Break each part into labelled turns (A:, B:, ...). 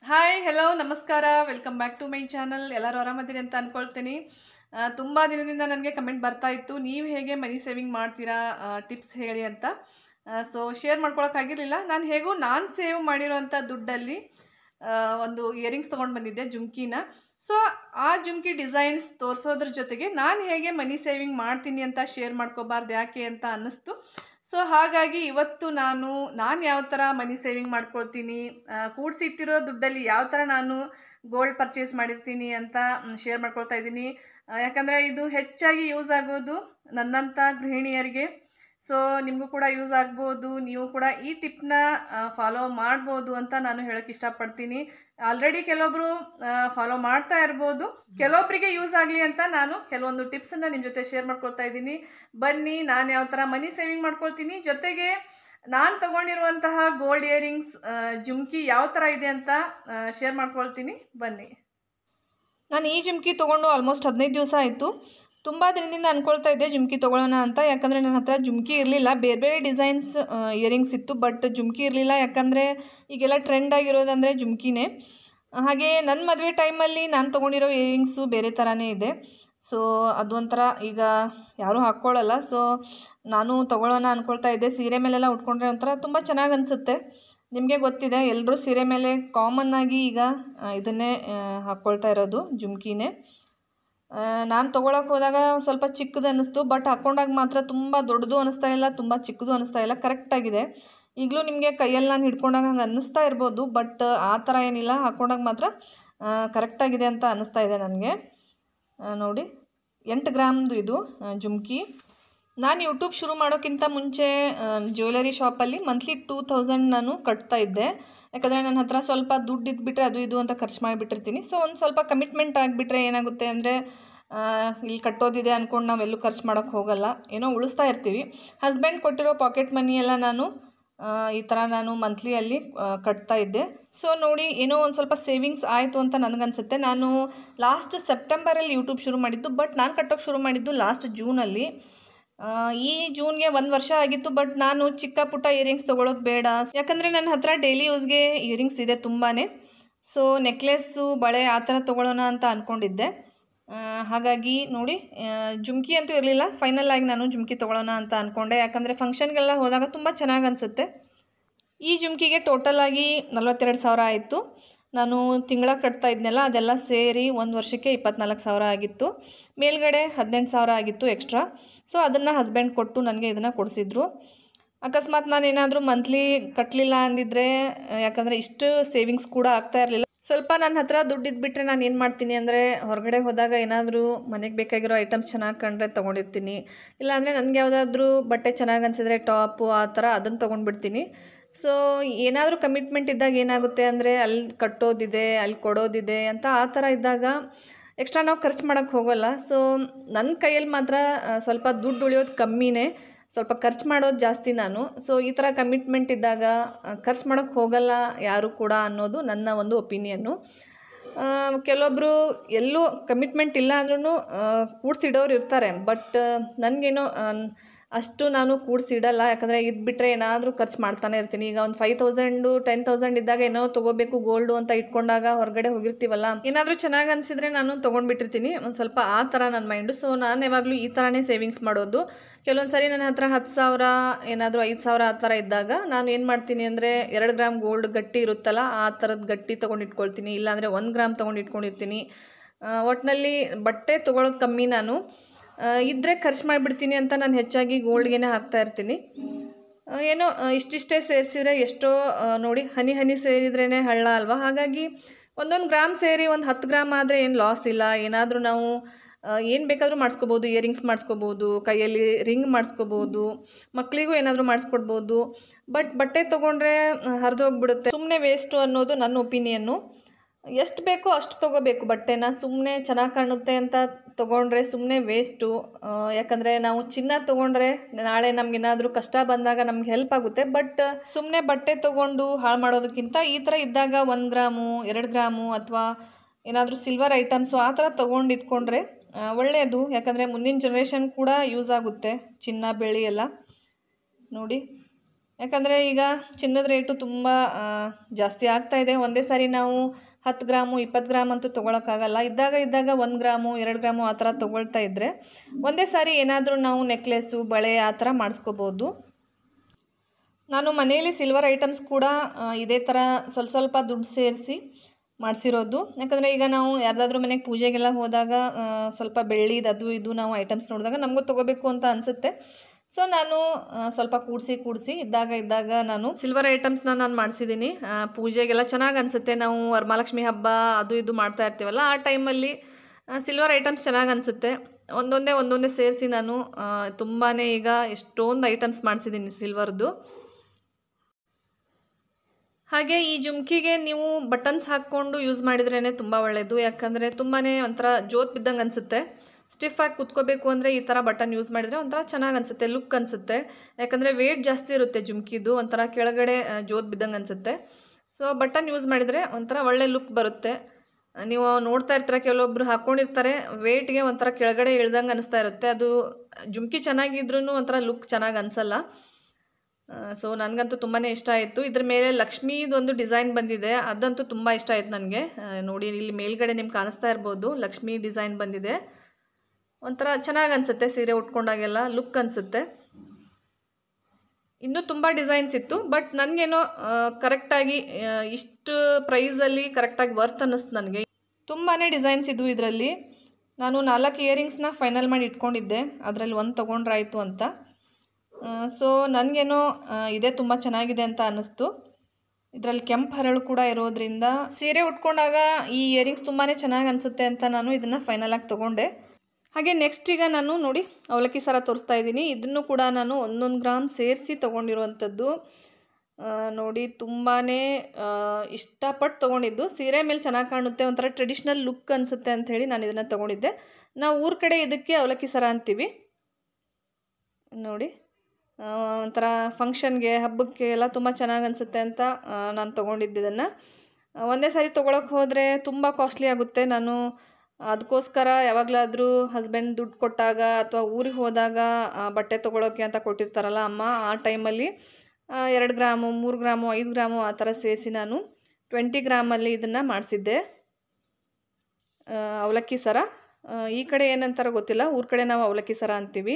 A: hi hello ನಮಸ್ಕಾರ welcome back to my channel ಎಲ್ಲರೂ ಆರಾಮದಿರಿ ಅಂತ ಅಂದ್ಕೊಳ್ತೀನಿ ತುಂಬ ದಿನದಿಂದ ನನಗೆ ಕಮೆಂಟ್ ಬರ್ತಾ ಇತ್ತು ನೀವು ಹೇಗೆ ಮನಿ ಸೇವಿಂಗ್ ಮಾಡ್ತೀರಾ ಟಿಪ್ಸ್ ಹೇಳಿ ಅಂತ ಸೊ ಶೇರ್ ಮಾಡ್ಕೊಳಕ್ಕಾಗಿರಲಿಲ್ಲ ನಾನು ಹೇಗೂ ನಾನು ಸೇವ್ ಮಾಡಿರೋಂಥ ದುಡ್ಡಲ್ಲಿ ಆ, ಒಂದು ಇಯರಿಂಗ್ಸ್ ತೊಗೊಂಡು ಬಂದಿದ್ದೆ ಜುಮ್ಕಿನ ಸೊ ಆ ಜುಮ್ಕಿ ಡಿಸೈನ್ಸ್ ತೋರಿಸೋದ್ರ ಜೊತೆಗೆ ನಾನು ಹೇಗೆ ಮನಿ ಸೇವಿಂಗ್ ಮಾಡ್ತೀನಿ ಅಂತ ಶೇರ್ ಮಾಡ್ಕೋಬಾರ್ದು ಯಾಕೆ ಅಂತ ಅನ್ನಿಸ್ತು ಸೊ ಹಾಗಾಗಿ ಇವತ್ತು ನಾನು ನಾನು ಯಾವ ಥರ ಮನಿ ಸೇವಿಂಗ್ ಮಾಡ್ಕೊಳ್ತೀನಿ ಕೂಡಿಸಿಟ್ಟಿರೋ ದುಡ್ಡಲ್ಲಿ ಯಾವ ಥರ ನಾನು ಗೋಲ್ಡ್ ಪರ್ಚೇಸ್ ಮಾಡಿರ್ತೀನಿ ಅಂತ ಶೇರ್ ಮಾಡ್ಕೊಳ್ತಾ ಇದ್ದೀನಿ ಯಾಕಂದರೆ ಇದು ಹೆಚ್ಚಾಗಿ ಯೂಸ್ ಆಗೋದು ನನ್ನಂಥ ಗೃಹಿಣಿಯರಿಗೆ ಸೊ ನಿಮಗೂ ಕೂಡ ಯೂಸ್ ಆಗ್ಬೋದು ನೀವು ಕೂಡ ಈ ಟಿಪ್ನ ಫಾಲೋ ಮಾಡ್ಬೋದು ಅಂತ ನಾನು ಹೇಳೋಕ್ಕೆ ಇಷ್ಟಪಡ್ತೀನಿ ಆಲ್ರೆಡಿ ಕೆಲವೊಬ್ರು ಫಾಲೋ ಮಾಡ್ತಾ ಇರ್ಬೋದು ಕೆಲವೊಬ್ಬರಿಗೆ ಯೂಸ್ ಆಗಲಿ ಅಂತ ನಾನು ಕೆಲವೊಂದು ಟಿಪ್ಸನ್ನು ನಿಮ್ಮ ಜೊತೆ ಶೇರ್ ಮಾಡ್ಕೊಳ್ತಾ ಇದ್ದೀನಿ ಬನ್ನಿ ನಾನು ಯಾವ ಥರ ಮನಿ ಸೇವಿಂಗ್ ಮಾಡ್ಕೊಳ್ತೀನಿ ಜೊತೆಗೆ ನಾನು ತಗೊಂಡಿರುವಂತಹ ಗೋಲ್ಡ್ ಇಯರಿಂಗ್ಸ್ ಜುಮ್ಕಿ ಯಾವ ಥರ ಇದೆ ಅಂತ ಶೇರ್ ಮಾಡ್ಕೊಳ್ತೀನಿ ಬನ್ನಿ
B: ನಾನು ಈ ಜುಮ್ಕಿ ತೊಗೊಂಡು ಆಲ್ಮೋಸ್ಟ್ ಹದಿನೈದು ದಿವಸ ಆಯಿತು ತುಂಬ ದಿನದಿಂದ ಅಂದ್ಕೊಳ್ತಾ ಇದ್ದೆ ಜುಮ್ಕಿ ತೊಗೊಳ್ಳೋಣ ಅಂತ ಯಾಕಂದರೆ ನನ್ನ ಹತ್ರ ಜುಮ್ಕಿ ಇರಲಿಲ್ಲ ಬೇರೆ ಬೇರೆ ಡಿಸೈನ್ಸ್ ಇಯರಿಂಗ್ಸ್ ಇತ್ತು ಬಟ್ ಜುಮ್ಕಿ ಇರಲಿಲ್ಲ ಯಾಕಂದರೆ ಈಗೆಲ್ಲ ಟ್ರೆಂಡ್ ಆಗಿರೋದಂದರೆ ಜುಮ್ಕಿನೇ ಹಾಗೆ ನನ್ನ ಮದುವೆ ಟೈಮಲ್ಲಿ ನಾನು ತೊಗೊಂಡಿರೋ ಇಯರಿಂಗ್ಸು ಬೇರೆ ಥರನೇ ಇದೆ ಸೊ ಅದು ಒಂಥರ ಈಗ ಯಾರೂ ಹಾಕ್ಕೊಳ್ಳಲ್ಲ ಸೊ ನಾನು ತೊಗೊಳ್ಳೋಣ ಅಂದ್ಕೊಳ್ತಾ ಇದ್ದೆ ಸೀರೆ ಮೇಲೆಲ್ಲ ಉಟ್ಕೊಂಡ್ರೆ ಒಂಥರ ತುಂಬ ಚೆನ್ನಾಗಿ ಅನಿಸುತ್ತೆ ನಿಮಗೆ ಗೊತ್ತಿದೆ ಎಲ್ಲರೂ ಸೀರೆ ಮೇಲೆ ಕಾಮನ್ ಆಗಿ ಈಗ ಆ, ಇದನ್ನೇ ಆ, ಹಾಕ್ಕೊಳ್ತಾ ಇರೋದು ಜುಮ್ಕಿನೇ ನಾನು ತೊಗೊಳಕ್ಕೆ ಹೋದಾಗ ಸ್ವಲ್ಪ ಚಿಕ್ಕದು ಅನ್ನಿಸ್ತು ಬಟ್ ಹಾಕ್ಕೊಂಡಾಗ ಮಾತ್ರ ತುಂಬ ದೊಡ್ಡದು ಅನ್ನಿಸ್ತಾ ಇಲ್ಲ ತುಂಬ ಚಿಕ್ಕದು ಅನ್ನಿಸ್ತಾ ಇಲ್ಲ ಕರೆಕ್ಟಾಗಿದೆ ಈಗಲೂ ನಿಮಗೆ ಕೈಯಲ್ಲಿ ನಾನು ಹಿಡ್ಕೊಂಡಾಗ ಹಂಗೆ ಅನ್ನಿಸ್ತಾ ಇರ್ಬೋದು ಬಟ್ ಆ ಥರ ಏನಿಲ್ಲ ಹಾಕ್ಕೊಂಡಾಗ ಮಾತ್ರ ಕರೆಕ್ಟಾಗಿದೆ ಅಂತ ಅನ್ನಿಸ್ತಾ ಇದೆ ನನಗೆ ನೋಡಿ ಎಂಟು ಗ್ರಾಮ್ದು ಇದು ಆ, ಜುಮ್ಕಿ ನಾನು ಯೂಟ್ಯೂಬ್ ಶುರು ಮಾಡೋಕ್ಕಿಂತ ಮುಂಚೆ ಜ್ಯುವೆಲರಿ ಶಾಪಲ್ಲಿ ಮಂತ್ಲಿ ಟೂ ತೌಸಂಡ್ ನಾನು ಕಟ್ತಾ ಇದ್ದೆ ಯಾಕಂದರೆ ನನ್ನ ಹತ್ರ ಸ್ವಲ್ಪ ದುಡ್ಡು ಇದ್ಬಿಟ್ರೆ ಅದು ಇದು ಅಂತ ಖರ್ಚು ಮಾಡಿಬಿಟ್ಟಿರ್ತೀನಿ ಸೊ ಒಂದು ಸ್ವಲ್ಪ ಕಮಿಟ್ಮೆಂಟ್ ಆಗಿಬಿಟ್ರೆ ಏನಾಗುತ್ತೆ ಅಂದರೆ ಇಲ್ಲಿ ಕಟ್ಟೋದಿದೆ ಅಂದ್ಕೊಂಡು ನಾವೆಲ್ಲೂ ಖರ್ಚು ಮಾಡೋಕ್ಕೆ ಹೋಗಲ್ಲ ಏನೋ ಉಳಿಸ್ತಾ ಇರ್ತೀವಿ ಹಸ್ಬೆಂಡ್ ಕೊಟ್ಟಿರೋ ಪಾಕೆಟ್ ಮನಿ ಎಲ್ಲ ನಾನು ಆ, ಈ ಥರ ನಾನು ಮಂತ್ಲಿಯಲ್ಲಿ ಕಟ್ತಾ ಇದ್ದೆ ಸೊ ನೋಡಿ ಏನೋ ಒಂದು ಸ್ವಲ್ಪ ಸೇವಿಂಗ್ಸ್ ಆಯಿತು ಅಂತ ನನಗನ್ಸುತ್ತೆ ನಾನು ಲಾಸ್ಟ್ ಸೆಪ್ಟೆಂಬರಲ್ಲಿ ಯೂಟ್ಯೂಬ್ ಶುರು ಮಾಡಿದ್ದು ಬಟ್ ನಾನು ಕಟ್ಟೋಕ್ಕೆ ಶುರು ಮಾಡಿದ್ದು ಲಾಸ್ಟ್ ಜೂನಲ್ಲಿ ಆ, ಈ ಜೂನ್ಗೆ ಒಂದು ವರ್ಷ ಆಗಿತ್ತು ಬಟ್ ನಾನು ಚಿಕ್ಕ ಪುಟ್ಟ ಇಯರಿಂಗ್ಸ್ ತೊಗೊಳೋದು ಬೇಡ ಯಾಕಂದರೆ ನನ್ನ ಹತ್ರ ಡೈಲಿ ಯೂಸ್ಗೆ ಇಯರಿಂಗ್ಸ್ ಇದೆ ತುಂಬಾ ಸೊ ನೆಕ್ಲೆಸ್ಸು ಬಳೆ ಆ ಥರ ತೊಗೊಳ್ಳೋಣ ಅಂತ ಅಂದ್ಕೊಂಡಿದ್ದೆ ಆ, ಹಾಗಾಗಿ ನೋಡಿ ಆ, ಜುಮ್ಕಿ ಅಂತೂ ಇರಲಿಲ್ಲ ಫೈನಲ್ ಆಗಿ ನಾನು ಜುಮ್ಕಿ ತೊಗೊಳ್ಳೋಣ ಅಂತ ಅಂದ್ಕೊಂಡೆ ಯಾಕಂದರೆ ಫಂಕ್ಷನ್ಗೆಲ್ಲ ಹೋದಾಗ ತುಂಬ ಚೆನ್ನಾಗಿ ಅನಿಸುತ್ತೆ ಈ ಜುಮ್ಕಿಗೆ ಟೋಟಲ್ ಆಗಿ ನಲ್ವತ್ತೆರಡು ಸಾವಿರ ಆಯಿತು ನಾನು ತಿಂಗಳ ಕಟ್ತಾ ಇದ್ನಲ್ಲ ಅದೆಲ್ಲ ಸೇರಿ ಒಂದು ವರ್ಷಕ್ಕೆ ಇಪ್ಪತ್ನಾಲ್ಕು ಸಾವಿರ ಆಗಿತ್ತು ಮೇಲ್ಗಡೆ ಹದಿನೆಂಟು ಸಾವಿರ ಆಗಿತ್ತು ಎಕ್ಸ್ಟ್ರಾ ಸೊ ಅದನ್ನು ಹಸ್ಬೆಂಡ್ ಕೊಟ್ಟು ನನಗೆ ಇದನ್ನು ಕೊಡಿಸಿದ್ರು ಅಕಸ್ಮಾತ್ ನಾನು ಏನಾದರೂ ಮಂತ್ಲಿ ಕಟ್ಟಲಿಲ್ಲ ಅಂದಿದ್ರೆ ಯಾಕಂದರೆ ಇಷ್ಟು ಸೇವಿಂಗ್ಸ್ ಕೂಡ ಆಗ್ತಾ ಇರಲಿಲ್ಲ ಸ್ವಲ್ಪ ನನ್ನ ಹತ್ರ ದುಡ್ಡು ಇದ್ಬಿಟ್ರೆ ನಾನು ಏನು ಮಾಡ್ತೀನಿ ಅಂದರೆ ಹೊರಗಡೆ ಹೋದಾಗ ಏನಾದರೂ ಮನೆಗೆ ಬೇಕಾಗಿರೋ ಐಟಮ್ಸ್ ಚೆನ್ನಾಗಿ ಕಂಡ್ರೆ ತೊಗೊಂಡಿರ್ತೀನಿ ಇಲ್ಲಾಂದರೆ ನನಗೆ ಯಾವುದಾದ್ರೂ ಬಟ್ಟೆ ಚೆನ್ನಾಗಿ ಅನಿಸಿದ್ರೆ ಟಾಪು ಆ ಥರ ಅದನ್ನು ತೊಗೊಂಡ್ಬಿಡ್ತೀನಿ ಸೊ ಏನಾದರೂ ಕಮಿಟ್ಮೆಂಟ್ ಇದ್ದಾಗ ಏನಾಗುತ್ತೆ ಅಂದರೆ ಅಲ್ಲಿ ಕಟ್ಟೋದಿದೆ ಅಲ್ಲಿ ಕೊಡೋದಿದೆ ಅಂತ ಆ ಥರ ಇದ್ದಾಗ ಎಕ್ಸ್ಟ್ರಾ ನಾವು ಖರ್ಚು ಮಾಡೋಕ್ಕೆ ಹೋಗೋಲ್ಲ ಸೊ ನನ್ನ ಕೈಯಲ್ಲಿ ಮಾತ್ರ ಆ, ಸ್ವಲ್ಪ ದುಡ್ಡು ಉಳಿಯೋದು ಕಮ್ಮಿನೇ ಸ್ವಲ್ಪ ಖರ್ಚು ಮಾಡೋದು ಜಾಸ್ತಿ ನಾನು ಸೊ ಈ ಥರ ಕಮಿಟ್ಮೆಂಟ್ ಇದ್ದಾಗ ಆ, ಖರ್ಚು ಮಾಡೋಕ್ಕೆ ಹೋಗಲ್ಲ ಯಾರು ಕೂಡ ಅನ್ನೋದು ನನ್ನ ಒಂದು ಒಪಿನಿಯನ್ನು ಕೆಲವೊಬ್ಬರು ಎಲ್ಲೂ ಕಮಿಟ್ಮೆಂಟ್ ಇಲ್ಲ ಅಂದ್ರೂ ಕೂಡ್ಸಿಡೋರು ಇರ್ತಾರೆ ಬಟ್ ನನಗೇನೋ ಅಷ್ಟು ನಾನು ಕೂಡ್ಸಿಡಲ್ಲ ಯಾಕಂದರೆ ಇದು ಬಿಟ್ಟರೆ ಏನಾದರೂ ಖರ್ಚು ಮಾಡ್ತಾನೆ ಇರ್ತೀನಿ ಈಗ ಒಂದು ಫೈವ್ ತೌಸಂಡು ಟೆನ್ ತೌಸಂಡ್ ಇದ್ದಾಗ ಏನೋ ತೊಗೋಬೇಕು ಗೋಲ್ಡು ಅಂತ ಇಟ್ಕೊಂಡಾಗ ಹೊರಗಡೆ ಹೋಗಿರ್ತೀವಲ್ಲ ಏನಾದರೂ ಚೆನ್ನಾಗಿ ಅನಿಸಿದ್ರೆ ನಾನು ತೊಗೊಂಡ್ಬಿಟ್ಟಿರ್ತೀನಿ ಒಂದು ಸ್ವಲ್ಪ ಆ ಥರ ನನ್ನ ಮೈಂಡು ಸೊ ನಾನು ಯಾವಾಗಲೂ ಈ ಥರನೇ ಸೇವಿಂಗ್ಸ್ ಮಾಡೋದು ಕೆಲವೊಂದು ಸರಿ ನನ್ನ ಹತ್ರ ಹತ್ತು ಸಾವಿರ ಏನಾದರೂ ಐದು ಸಾವಿರ ಆ ಥರ ಇದ್ದಾಗ ನಾನು ಏನು ಮಾಡ್ತೀನಿ ಅಂದರೆ ಎರಡು ಗ್ರಾಮ್ ಗೋಲ್ಡ್ ಗಟ್ಟಿ ಇರುತ್ತಲ್ಲ ಆ ಥರದ್ದು ಗಟ್ಟಿ ತೊಗೊಂಡು ಇಟ್ಕೊಳ್ತೀನಿ ಇಲ್ಲಾಂದರೆ ಒಂದು ಗ್ರಾಮ್ ತೊಗೊಂಡು ಇಟ್ಕೊಂಡಿರ್ತೀನಿ ಒಟ್ಟಿನಲ್ಲಿ ಬಟ್ಟೆ ತೊಗೊಳೋದು ಕಮ್ಮಿ ನಾನು ಇದ್ದರೆ ಖರ್ಚು ಮಾಡಿಬಿಡ್ತೀನಿ ಅಂತ ನಾನು ಹೆಚ್ಚಾಗಿ ಗೋಲ್ಡ್ಗೆ ಹಾಕ್ತಾ ಇರ್ತೀನಿ ಆ, ಏನೋ ಆ, ಇಷ್ಟಿಷ್ಟೇ ಸೇರಿಸಿದ್ರೆ ಎಷ್ಟೋ ಆ, ನೋಡಿ ಹನಿ ಹನಿ ಸೇರಿದ್ರೇ ಹಳ್ಳ ಅಲ್ವಾ ಹಾಗಾಗಿ ಒಂದೊಂದು ಗ್ರಾಮ್ ಸೇರಿ ಒಂದು ಹತ್ತು ಗ್ರಾಮ್ ಆದರೆ ಏನು ಲಾಸ್ ಇಲ್ಲ ಏನಾದರೂ ನಾವು ಏನು ಬೇಕಾದರೂ ಮಾಡಿಸ್ಕೋಬೋದು ಇಯರಿಂಗ್ಸ್ ಮಾಡಿಸ್ಕೋಬೋದು ಕೈಯಲ್ಲಿ ರಿಂಗ್ ಮಾಡಿಸ್ಕೋಬೋದು ಮಕ್ಕಳಿಗೂ ಏನಾದರೂ ಮಾಡಿಸ್ಕೊಡ್ಬೋದು ಬಟ್ ಬಟ್ಟೆ ತೊಗೊಂಡ್ರೆ ಹರಿದೋಗ್ಬಿಡುತ್ತೆ ಸುಮ್ಮನೆ ವೇಸ್ಟು ಅನ್ನೋದು ನನ್ನ ಒಪಿನಿಯನ್ನು ಎಷ್ಟು ಬೇಕೋ ಅಷ್ಟು ತೊಗೋಬೇಕು ಬಟ್ಟೆನ ಸುಮ್ಮನೆ ಚೆನ್ನಾಗಿ ಕಾಣುತ್ತೆ ಅಂತ ತೊಗೊಂಡ್ರೆ ಸುಮ್ಮನೆ ವೇಸ್ಟು ಯಾಕಂದರೆ ನಾವು ಚಿನ್ನ ತೊಗೊಂಡ್ರೆ ನಾಳೆ ನಮಗೇನಾದರೂ ಕಷ್ಟ ಬಂದಾಗ ನಮ್ಗೆ ಹೆಲ್ಪ್ ಆಗುತ್ತೆ ಬಟ್ ಸುಮ್ಮನೆ ಬಟ್ಟೆ ತೊಗೊಂಡು ಹಾಳು ಮಾಡೋದಕ್ಕಿಂತ ಈ ಥರ ಇದ್ದಾಗ ಒಂದು ಗ್ರಾಮು ಎರಡು ಗ್ರಾಮು ಅಥವಾ ಏನಾದರೂ ಸಿಲ್ವರ್ ಐಟಮ್ಸು ಆ ಥರ ತೊಗೊಂಡು ಇಟ್ಕೊಂಡ್ರೆ ಆ, ಒಳ್ಳೆಯದು ಯಾಕಂದರೆ ಮುಂದಿನ ಜನ್ರೇಷನ್ ಕೂಡ ಯೂಸ್ ಆಗುತ್ತೆ ಚಿನ್ನ ಬೆಳ್ಳಿ ಎಲ್ಲ ನೋಡಿ ಯಾಕಂದರೆ ಈಗ ಚಿನ್ನದ ರೇಟು ತುಂಬ ಆ, ಜಾಸ್ತಿ ಆಗ್ತಾ ಇದೆ ಒಂದೇ ಸಾರಿ ನಾವು ಹತ್ತು ಗ್ರಾಮು ಇಪ್ಪತ್ತು ಗ್ರಾಮ್ ಅಂತೂ ತೊಗೊಳಕ್ಕಾಗಲ್ಲ ಇದ್ದಾಗ ಇದ್ದಾಗ ಒಂದು ಗ್ರಾಮು ಎರಡು ಗ್ರಾಮು ಆ ಥರ ತೊಗೊಳ್ತಾ ಇದ್ದರೆ ಒಂದೇ ಸಾರಿ ಏನಾದರೂ ನಾವು ನೆಕ್ಲೆಸ್ಸು ಬಳೆ ಆ ಥರ ಮಾಡಿಸ್ಕೋಬೋದು ನಾನು ಮನೆಯಲ್ಲಿ ಸಿಲ್ವರ್ ಐಟಮ್ಸ್ ಕೂಡ ಆ, ಇದೇ ಥರ ಸ್ವಲ್ಪ ಸ್ವಲ್ಪ ದುಡ್ಡು ಸೇರಿಸಿ ಮಾಡಿಸಿರೋದು ಯಾಕಂದರೆ ಈಗ ನಾವು ಯಾರ್ದಾದ್ರೂ ಮನೆಗೆ ಪೂಜೆಗೆಲ್ಲ ಹೋದಾಗ ಆ, ಸ್ವಲ್ಪ ಬೆಳ್ಳಿದು ಅದು ಇದು ನಾವು ಐಟಮ್ಸ್ ನೋಡಿದಾಗ ನಮಗೂ ತೊಗೋಬೇಕು ಅಂತ ಅನಿಸುತ್ತೆ ಸೊ ನಾನು ಆ, ಸ್ವಲ್ಪ ಕೂಡಿಸಿ ಕೂಡಿಸಿ ಇದ್ದಾಗ ಇದ್ದಾಗ ನಾನು ಸಿಲ್ವರ್ ಐಟಮ್ಸ್ನ ನಾನು ಮಾಡಿಸಿದ್ದೀನಿ ಪೂಜೆಗೆಲ್ಲ ಚೆನ್ನಾಗಿ ಅನಿಸುತ್ತೆ ನಾವು ವರಮಹಾಲಕ್ಷ್ಮಿ ಹಬ್ಬ ಅದು ಇದು ಮಾಡ್ತಾ ಇರ್ತೀವಲ್ಲ ಆ ಟೈಮಲ್ಲಿ ಸಿಲ್ವರ್ ಐಟಮ್ಸ್ ಚೆನ್ನಾಗಿ ಅನಿಸುತ್ತೆ ಒಂದೊಂದೇ ಒಂದೊಂದೇ ಸೇರಿಸಿ ನಾನು ತುಂಬಾ ಈಗ ಎಷ್ಟೊಂದು ಐಟಮ್ಸ್ ಮಾಡಿಸಿದ್ದೀನಿ ಸಿಲ್ವರ್ದು ಹಾಗೆ ಈ ಜುಮ್ಕಿಗೆ ನೀವು ಬಟನ್ಸ್ ಹಾಕ್ಕೊಂಡು ಯೂಸ್ ಮಾಡಿದ್ರೇ ತುಂಬ ಒಳ್ಳೆಯದು ಯಾಕಂದರೆ ತುಂಬಾ ಒಂಥರ ಜೋತ್ ಬಿದ್ದಂಗೆ ಅನಿಸುತ್ತೆ ಸ್ಟಿಫ್ ಆಗಿ ಕುತ್ಕೋಬೇಕು ಅಂದರೆ ಈ ಥರ ಬಟನ್ ಯೂಸ್ ಮಾಡಿದರೆ ಒಂಥರ ಚೆನ್ನಾಗಿ ಅನಿಸುತ್ತೆ ಲುಕ್ ಅನಿಸುತ್ತೆ ಯಾಕಂದರೆ ವೇಟ್ ಜಾಸ್ತಿ ಇರುತ್ತೆ ಜುಮ್ಕಿದು ಒಂಥರ ಕೆಳಗಡೆ ಆ, ಜೋತ್ ಬಿದ್ದಂಗೆ ಅನಿಸುತ್ತೆ ಸೊ ಬಟನ್ ಯೂಸ್ ಮಾಡಿದರೆ ಒಂಥರ ಒಳ್ಳೆ ಲುಕ್ ಬರುತ್ತೆ ಆ, ನೀವು ನೋಡ್ತಾ ಇರ್ತೀರ ಕೆಲವೊಬ್ರು ಹಾಕ್ಕೊಂಡಿರ್ತಾರೆ ವೇಟ್ಗೆ ಒಂಥರ ಕೆಳಗಡೆ ಇಳ್ದಂಗೆ ಅನಿಸ್ತಾ ಇರುತ್ತೆ ಅದು ಜುಮ್ಕಿ ಚೆನ್ನಾಗಿದ್ರೂ ಒಂಥರ ಲುಕ್ ಚೆನ್ನಾಗಿ ಅನಿಸಲ್ಲ ಸೊ ನನಗಂತೂ ತುಂಬಾ ಇಷ್ಟ ಆಯಿತು ಇದ್ರ ಮೇಲೆ ಲಕ್ಷ್ಮೀದೊಂದು ಡಿಸೈನ್ ಬಂದಿದೆ ಅದಂತೂ ತುಂಬ ಇಷ್ಟ ಆಯ್ತು ನನಗೆ ನೋಡಿ ಇಲ್ಲಿ ಮೇಲ್ಗಡೆ ನಿಮ್ಗೆ ಕಾಣಿಸ್ತಾ ಇರ್ಬೋದು ಲಕ್ಷ್ಮೀ ಡಿಸೈನ್ ಬಂದಿದೆ ಒಂಥರ ಚೆನ್ನಾಗಿ ಅನಿಸುತ್ತೆ ಸೀರೆ ಉಟ್ಕೊಂಡಾಗೆಲ್ಲ ಲುಕ್ ಅನಿಸುತ್ತೆ ಇನ್ನೂ ತುಂಬ ಡಿಸೈನ್ಸ್ ಇತ್ತು ಬಟ್ ನನಗೇನೋ ಕರೆಕ್ಟಾಗಿ ಇಷ್ಟು ಪ್ರೈಸಲ್ಲಿ ಕರೆಕ್ಟಾಗಿ ವರ್ತ್ ಅನ್ನಿಸ್ತು ನನಗೆ ತುಂಬಾ ಡಿಸೈನ್ಸ್ ಇದ್ವು ಇದರಲ್ಲಿ ನಾನು ನಾಲ್ಕು ಇಯರಿಂಗ್ಸ್ನ ಫೈನಲ್ ಮಾಡಿ ಇಟ್ಕೊಂಡಿದ್ದೆ ಅದರಲ್ಲಿ ಒಂದು ತೊಗೊಂಡ್ರಾಯ್ತು ಅಂತ ಸೊ ನನಗೇನೋ ಇದೇ ತುಂಬ ಚೆನ್ನಾಗಿದೆ ಅಂತ ಅನ್ನಿಸ್ತು ಇದರಲ್ಲಿ ಕೆಂಪು ಹರಳು ಕೂಡ ಇರೋದ್ರಿಂದ ಸೀರೆ ಉಟ್ಕೊಂಡಾಗ ಈ ಇಯರಿಂಗ್ಸ್ ತುಂಬಾ ಚೆನ್ನಾಗಿ ಅನಿಸುತ್ತೆ ಅಂತ ನಾನು ಇದನ್ನು ಫೈನಲಾಗಿ ತೊಗೊಂಡೆ ಹಾಗೆ ನೆಕ್ಸ್ಟ್ ಈಗ ನಾನು ನೋಡಿ ಅವಲಕ್ಕಿ ಸರ ತೋರಿಸ್ತಾ ಇದ್ದೀನಿ ಇದನ್ನು ಕೂಡ ನಾನು ಒಂದೊಂದು ಗ್ರಾಮ್ ಸೇರಿಸಿ ತೊಗೊಂಡಿರುವಂಥದ್ದು ಆ, ನೋಡಿ ತುಂಬಾ ಇಷ್ಟಪಟ್ಟು ತೊಗೊಂಡಿದ್ದು ಸೀರೆ ಮೇಲೆ ಚೆನ್ನಾಗಿ ಕಾಣುತ್ತೆ ಒಂಥರ ಟ್ರೆಡಿಷ್ನಲ್ ಲುಕ್ ಅನಿಸುತ್ತೆ ಅಂತ ಹೇಳಿ ನಾನು ಇದನ್ನು ತೊಗೊಂಡಿದ್ದೆ ನಾವು ಊರ ಕಡೆ ಇದಕ್ಕೆ ಅವಲಕ್ಕಿ ಸರ ಅಂತೀವಿ ನೋಡಿ ಆ, ಒಂಥರ ಫಂಕ್ಷನ್ಗೆ ಹಬ್ಬಕ್ಕೆ ಎಲ್ಲ ತುಂಬ ಚೆನ್ನಾಗಿ ಅನಿಸುತ್ತೆ ಅಂತ ನಾನು ತೊಗೊಂಡಿದ್ದನ್ನು ಒಂದೇ ಸಾರಿ ತೊಗೊಳಕ್ಕೆ ಹೋದರೆ ತುಂಬ ಕಾಸ್ಟ್ಲಿ ಆಗುತ್ತೆ ನಾನು ಅದಕ್ಕೋಸ್ಕರ ಯಾವಾಗಲಾದರೂ ಹಸ್ಬೆಂಡ್ ದುಡ್ಡು ಕೊಟ್ಟಾಗ ಅಥವಾ ಊರಿಗೆ ಹೋದಾಗ ಆ, ಬಟ್ಟೆ ತೊಗೊಳೋಕ್ಕೆ ಅಂತ ಕೊಟ್ಟಿರ್ತಾರಲ್ಲ ಅಮ್ಮ ಆ ಟೈಮಲ್ಲಿ ಎರಡು ಗ್ರಾಮು ಮೂರು ಗ್ರಾಮು ಐದು ಗ್ರಾಮು ಆ ಥರ ಸೇರಿಸಿ ನಾನು ಟ್ವೆಂಟಿ ಗ್ರಾಮಲ್ಲಿ ಇದನ್ನು ಮಾಡಿಸಿದ್ದೆ ಅವಲಕ್ಕಿ ಸರ ಆ, ಈ ಕಡೆ ಏನಂತಾರೋ ಗೊತ್ತಿಲ್ಲ ಊರ ಕಡೆ ನಾವು ಅವಲಕ್ಕಿ ಸರ ಅಂತೀವಿ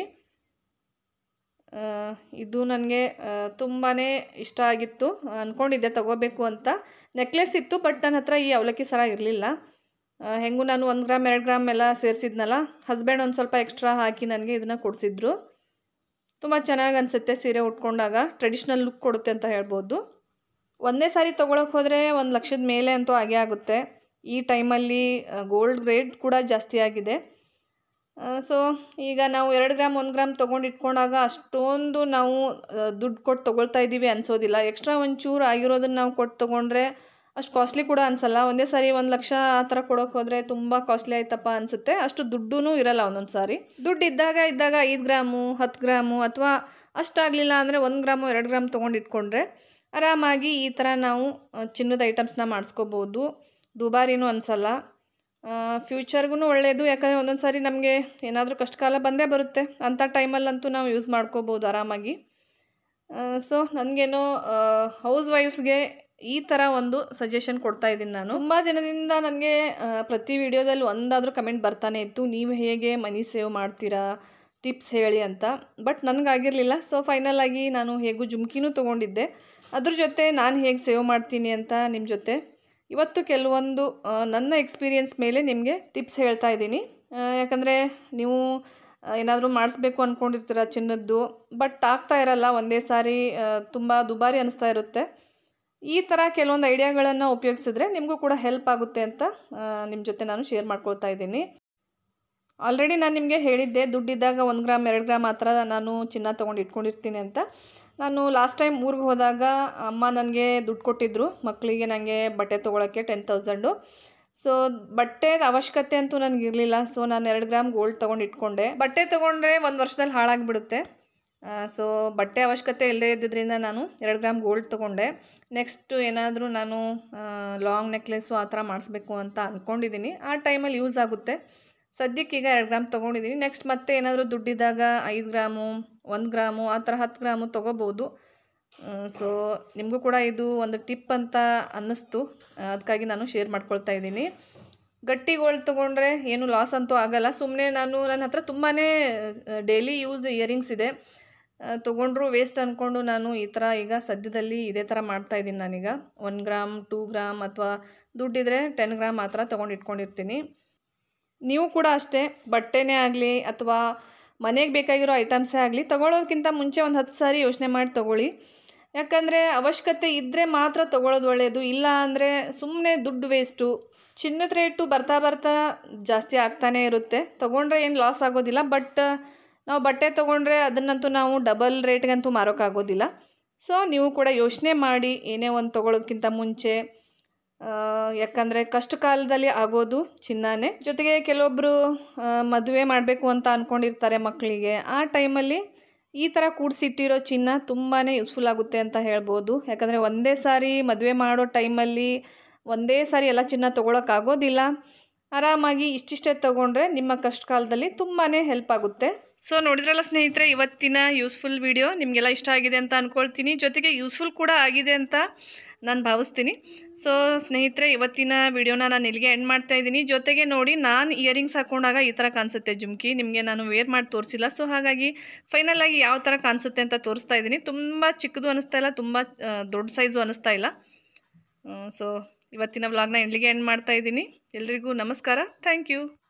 B: ಆ, ಇದು ನನಗೆ ತುಂಬಾ ಇಷ್ಟ ಆಗಿತ್ತು ಅಂದ್ಕೊಂಡಿದ್ದೆ ತಗೋಬೇಕು ಅಂತ ನೆಕ್ಲೆಸ್ ಇತ್ತು ಬಟ್ ನನ್ನ ಹತ್ರ ಈ ಅವಲಕ್ಕಿ ಸರ ಇರಲಿಲ್ಲ ಹೆಂಗೂ ನಾನು ಒಂದು ಗ್ರಾಮ್ ಎರಡು ಗ್ರಾಮ್ ಎಲ್ಲ ಸೇರಿಸಿದ್ನಲ್ಲ ಹಸ್ಬೆಂಡ್ ಒಂದು ಸ್ವಲ್ಪ ಎಕ್ಸ್ಟ್ರಾ ಹಾಕಿ ನನಗೆ ಇದನ್ನು ಕೊಡಿಸಿದ್ರು ತುಂಬ ಚೆನ್ನಾಗಿ ಅನಿಸುತ್ತೆ ಸೀರೆ ಉಟ್ಕೊಂಡಾಗ ಟ್ರೆಡಿಷ್ನಲ್ ಲುಕ್ ಕೊಡುತ್ತೆ ಅಂತ ಹೇಳ್ಬೋದು ಒಂದೇ ಸಾರಿ ತೊಗೊಳಕ್ಕೆ ಹೋದರೆ ಒಂದು ಲಕ್ಷದ ಮೇಲೆ ಅಂತೂ ಆಗೇ ಆಗುತ್ತೆ ಈ ಟೈಮಲ್ಲಿ ಗೋಲ್ಡ್ ರೇಟ್ ಕೂಡ ಜಾಸ್ತಿ ಆಗಿದೆ ಸೊ ಈಗ ನಾವು ಎರಡು ಗ್ರಾಮ್ ಒಂದು ಗ್ರಾಮ್ ತೊಗೊಂಡು ಇಟ್ಕೊಂಡಾಗ ಅಷ್ಟೊಂದು ನಾವು ದುಡ್ಡು ಕೊಟ್ಟು ತೊಗೊಳ್ತಾ ಇದ್ದೀವಿ ಅನಿಸೋದಿಲ್ಲ ಎಕ್ಸ್ಟ್ರಾ ಒಂಚೂರು ಆಗಿರೋದನ್ನು ನಾವು ಕೊಟ್ಟು ತೊಗೊಂಡ್ರೆ ಅಷ್ಟು ಕಾಸ್ಟ್ಲಿ ಕೂಡ ಅನಿಸಲ್ಲ ಒಂದೇ ಸಾರಿ ಒಂದು ಲಕ್ಷ ಆ ಥರ ಕೊಡೋಕೆ ಹೋದರೆ ತುಂಬ ಕಾಸ್ಟ್ಲಿ ಆಯ್ತಪ್ಪ ಅನಿಸುತ್ತೆ ಅಷ್ಟು ದುಡ್ಡೂ ಇರಲ್ಲ ಒಂದೊಂದು ಸಾರಿ ದುಡ್ಡು ಇದ್ದಾಗ ಇದ್ದಾಗ ಐದು ಗ್ರಾಮು ಹತ್ತು ಗ್ರಾಮು ಅಥವಾ ಅಷ್ಟಾಗಲಿಲ್ಲ ಅಂದರೆ ಒಂದು ಗ್ರಾಮು ಎರಡು ಗ್ರಾಮ್ ತೊಗೊಂಡು ಇಟ್ಕೊಂಡ್ರೆ ಆರಾಮಾಗಿ ಈ ಥರ ನಾವು ಆ, ಚಿನ್ನದ ಐಟಮ್ಸ್ನ ಮಾಡಿಸ್ಕೋಬೋದು ದುಬಾರಿನೂ ಅನಿಸಲ್ಲ ಫ್ಯೂಚರ್ಗೂ ಒಳ್ಳೆಯದು ಯಾಕಂದರೆ ಒಂದೊಂದು ಸಾರಿ ನಮಗೆ ಏನಾದರೂ ಕಷ್ಟಕಾಲ ಬಂದೇ ಬರುತ್ತೆ ಅಂಥ ಟೈಮಲ್ಲಂತೂ ನಾವು ಯೂಸ್ ಮಾಡ್ಕೋಬೋದು ಆರಾಮಾಗಿ ಸೊ ನನಗೇನೋ ಹೌಸ್ ವೈಫ್ಸ್ಗೆ ಈ ಥರ ಒಂದು ಸಜೆಷನ್ ಕೊಡ್ತಾ ಇದ್ದೀನಿ ನಾನು ತುಂಬ ದಿನದಿಂದ ನನಗೆ ಪ್ರತಿ ವಿಡಿಯೋದಲ್ಲಿ ಒಂದಾದರೂ ಕಮೆಂಟ್ ಬರ್ತಾನೆ ಇತ್ತು ನೀವು ಹೇಗೆ ಮನಿ ಸೇವ್ ಮಾಡ್ತೀರಾ ಟಿಪ್ಸ್ ಹೇಳಿ ಅಂತ ಬಟ್ ನನಗಾಗಿರಲಿಲ್ಲ ಸೊ ಫೈನಲ್ ಆಗಿ ನಾನು ಹೇಗೂ ಜುಮ್ಕಿನೂ ತೊಗೊಂಡಿದ್ದೆ ಅದ್ರ ಜೊತೆ ನಾನು ಹೇಗೆ ಸೇವ್ ಮಾಡ್ತೀನಿ ಅಂತ ನಿಮ್ಮ ಜೊತೆ ಇವತ್ತು ಕೆಲವೊಂದು ಆ, ನನ್ನ ಎಕ್ಸ್ಪೀರಿಯನ್ಸ್ ಮೇಲೆ ನಿಮಗೆ ಟಿಪ್ಸ್ ಹೇಳ್ತಾ ಇದ್ದೀನಿ ಯಾಕಂದರೆ ನೀವು ಏನಾದರೂ ಮಾಡಿಸ್ಬೇಕು ಅಂದ್ಕೊಂಡಿರ್ತೀರ ಚಿನ್ನದ್ದು ಬಟ್ ಆಗ್ತಾ ಇರಲ್ಲ ಒಂದೇ ಸಾರಿ ತುಂಬ ದುಬಾರಿ ಅನ್ನಿಸ್ತಾ ಇರುತ್ತೆ ಈ ಥರ ಕೆಲವೊಂದು ಐಡಿಯಾಗಳನ್ನು ಉಪಯೋಗಿಸಿದ್ರೆ ನಿಮಗೂ ಕೂಡ ಹೆಲ್ಪ್ ಆಗುತ್ತೆ ಅಂತ ನಿಮ್ಮ ಜೊತೆ ನಾನು ಶೇರ್ ಮಾಡ್ಕೊಳ್ತಾ ಇದ್ದೀನಿ ಆಲ್ರೆಡಿ ನಾನು ನಿಮಗೆ ಹೇಳಿದ್ದೆ ದುಡ್ಡಿದ್ದಾಗ ಒಂದು ಗ್ರಾಮ್ ಎರಡು ಗ್ರಾಮ್ ಆ ಥರ ನಾನು ಚಿನ್ನ ತೊಗೊಂಡು ಇಟ್ಕೊಂಡಿರ್ತೀನಿ ಅಂತ ನಾನು ಲಾಸ್ಟ್ ಟೈಮ್ ಊರಿಗೆ ಹೋದಾಗ ಅಮ್ಮ ನನಗೆ ದುಡ್ಡು ಕೊಟ್ಟಿದ್ದರು ಮಕ್ಕಳಿಗೆ ನನಗೆ ಬಟ್ಟೆ ತೊಗೊಳಕ್ಕೆ ಟೆನ್ ತೌಸಂಡು ಸೊ ಬಟ್ಟೆ ಅವಶ್ಯಕತೆ ಅಂತೂ ನನಗೆ ಇರಲಿಲ್ಲ ಸೊ ನಾನು ಎರಡು ಗ್ರಾಮ್ ಗೋಲ್ಡ್ ತೊಗೊಂಡು ಇಟ್ಕೊಂಡೆ ಬಟ್ಟೆ ತೊಗೊಂಡ್ರೆ ಒಂದು ವರ್ಷದಲ್ಲಿ ಹಾಳಾಗಿಬಿಡುತ್ತೆ ಸೊ ಬಟ್ಟೆ ಅವಶ್ಯಕತೆ ಇಲ್ಲದೇ ಇದ್ದಿದ್ದರಿಂದ ನಾನು ಎರಡು ಗ್ರಾಮ್ ಗೋಲ್ಡ್ ತೊಗೊಂಡೆ ನೆಕ್ಸ್ಟ್ ಏನಾದರೂ ನಾನು ಲಾಂಗ್ ನೆಕ್ಲೆಸ್ಸು ಆ ಥರ ಮಾಡಿಸ್ಬೇಕು ಅಂತ ಅಂದ್ಕೊಂಡಿದ್ದೀನಿ ಆ ಟೈಮಲ್ಲಿ ಯೂಸ್ ಆಗುತ್ತೆ ಸದ್ಯಕ್ಕೆ ಈಗ ಎರಡು ಗ್ರಾಮ್ ತೊಗೊಂಡಿದ್ದೀನಿ ನೆಕ್ಸ್ಟ್ ಮತ್ತೆ ಏನಾದರೂ ದುಡ್ಡಿದ್ದಾಗ ಐದು ಗ್ರಾಮು ಒಂದು ಗ್ರಾಮು ಆ ಥರ ಹತ್ತು ಗ್ರಾಮು ತೊಗೋಬೋದು
A: ಸೊ ನಿಮಗೂ ಕೂಡ ಇದು ಒಂದು ಟಿಪ್ ಅಂತ ಅನ್ನಿಸ್ತು ಅದಕ್ಕಾಗಿ ನಾನು ಶೇರ್ ಮಾಡ್ಕೊಳ್ತಾ ಇದ್ದೀನಿ ಗಟ್ಟಿ ಗೋಲ್ಡ್ ತೊಗೊಂಡ್ರೆ ಏನು ಲಾಸ್ ಅಂತೂ ಆಗಲ್ಲ ಸುಮ್ಮನೆ ನಾನು ನನ್ನ ಹತ್ರ ತುಂಬಾ ಡೈಲಿ ಯೂಸ್ ಇಯರಿಂಗ್ಸ್ ಇದೆ ತೊಗೊಂಡ್ರು ವೇಸ್ಟ್ ಅಂದ್ಕೊಂಡು ನಾನು ಈ ಥರ ಈಗ ಸದ್ಯದಲ್ಲಿ ಇದೇ ಥರ ಮಾಡ್ತಾಯಿದ್ದೀನಿ ನಾನೀಗ ಒನ್ ಗ್ರಾಮ್ ಟೂ ಗ್ರಾಮ್ ಅಥವಾ ದುಡ್ಡಿದ್ರೆ ಟೆನ್ ಗ್ರಾಮ್ ಆ ಥರ ತೊಗೊಂಡು ಇಟ್ಕೊಂಡಿರ್ತೀನಿ ನೀವು ಕೂಡ ಅಷ್ಟೇ ಬಟ್ಟೆನೇ ಆಗಲಿ ಅಥವಾ ಮನೆಗೆ ಬೇಕಾಗಿರೋ ಐಟಮ್ಸೇ ಆಗಲಿ ತೊಗೊಳೋದಕ್ಕಿಂತ ಮುಂಚೆ ಒಂದು ಹತ್ತು ಸಾರಿ ಯೋಚನೆ ಮಾಡಿ ತೊಗೊಳ್ಳಿ ಯಾಕಂದರೆ ಅವಶ್ಯಕತೆ ಇದ್ದರೆ ಮಾತ್ರ ತೊಗೊಳೋದು ಒಳ್ಳೆಯದು ಇಲ್ಲ ಅಂದರೆ ಸುಮ್ಮನೆ ದುಡ್ಡು ವೇಸ್ಟು ಚಿನ್ನದ ರೇಟು ಬರ್ತಾ ಬರ್ತಾ ಜಾಸ್ತಿ ಆಗ್ತಾನೇ ಇರುತ್ತೆ ತೊಗೊಂಡ್ರೆ ಏನು ಲಾಸ್ ಆಗೋದಿಲ್ಲ ಬಟ್ ನಾವು ಬಟ್ಟೆ ತೊಗೊಂಡ್ರೆ ಅದನ್ನಂತೂ ನಾವು ಡಬಲ್ ರೇಟ್ಗಂತೂ ಮಾರೋಕ್ಕಾಗೋದಿಲ್ಲ ಸೊ ನೀವು ಕೂಡ ಯೋಚನೆ ಮಾಡಿ ಏನೇ ಒಂದು ತೊಗೊಳೋದಕ್ಕಿಂತ ಮುಂಚೆ ಯಾಕಂದರೆ ಕಷ್ಟ ಕಾಲದಲ್ಲಿ ಆಗೋದು ಚಿನ್ನನೇ ಜೊತೆಗೆ ಕೆಲವೊಬ್ಬರು ಮದುವೆ ಮಾಡಬೇಕು ಅಂತ ಅಂದ್ಕೊಂಡಿರ್ತಾರೆ ಮಕ್ಕಳಿಗೆ ಆ ಟೈಮಲ್ಲಿ ಈ ಥರ ಕೂಡಿಸಿಟ್ಟಿರೋ ಚಿನ್ನ ತುಂಬಾ ಯೂಸ್ಫುಲ್ ಆಗುತ್ತೆ ಅಂತ ಹೇಳ್ಬೋದು ಯಾಕಂದರೆ ಒಂದೇ ಸಾರಿ ಮದುವೆ ಮಾಡೋ ಟೈಮಲ್ಲಿ ಒಂದೇ ಸಾರಿ ಎಲ್ಲ ಚಿನ್ನ ತೊಗೊಳಕ್ಕಾಗೋದಿಲ್ಲ ಆರಾಮಾಗಿ ಇಷ್ಟಿಷ್ಟೇ ತೊಗೊಂಡ್ರೆ ನಿಮ್ಮ ಕಷ್ಟ ಕಾಲದಲ್ಲಿ ತುಂಬಾ ಹೆಲ್ಪ್ ಆಗುತ್ತೆ ಸೊ ನೋಡಿದ್ರಲ್ಲ ಸ್ನೇಹಿತರೆ ಇವತ್ತಿನ ಯೂಸ್ಫುಲ್ ವಿಡಿಯೋ ನಿಮಗೆಲ್ಲ ಇಷ್ಟ ಆಗಿದೆ ಅಂತ ಅಂದ್ಕೊಳ್ತೀನಿ ಜೊತೆಗೆ ಯೂಸ್ಫುಲ್ ಕೂಡ ಆಗಿದೆ ಅಂತ ನಾನು ಭಾವಿಸ್ತೀನಿ ಸೊ ಸ್ನೇಹಿತರೆ ಇವತ್ತಿನ ವಿಡಿಯೋನ ನಾನು ಇಲ್ಲಿಗೆ ಎಂಡ್ ಮಾಡ್ತಾ ಇದ್ದೀನಿ ಜೊತೆಗೆ ನೋಡಿ ನಾನು ಇಯರಿಂಗ್ಸ್ ಹಾಕೊಂಡಾಗ ಈ ಥರ ಕಾಣಿಸುತ್ತೆ ಜುಮ್ಕಿ ನಿಮಗೆ ನಾನು ವೇರ್ ಮಾಡಿ ತೋರಿಸಿಲ್ಲ ಸೊ ಹಾಗಾಗಿ ಫೈನಲ್ ಆಗಿ ಯಾವ ಥರ ಕಾಣಿಸುತ್ತೆ ಅಂತ ತೋರಿಸ್ತಾ ಇದ್ದೀನಿ ತುಂಬ ಚಿಕ್ಕದು ಅನ್ನಿಸ್ತಾ ಇಲ್ಲ ತುಂಬ ದೊಡ್ಡ ಸೈಜು ಅನ್ನಿಸ್ತಾ ಇಲ್ಲ ಸೊ ಇವತ್ತಿನ ವ್ಲಾಗ್ನ ಇಲ್ಲಿಗೆ ಎಂಡ್ ಮಾಡ್ತಾ ಇದ್ದೀನಿ ಎಲ್ರಿಗೂ ನಮಸ್ಕಾರ ಥ್ಯಾಂಕ್ ಯು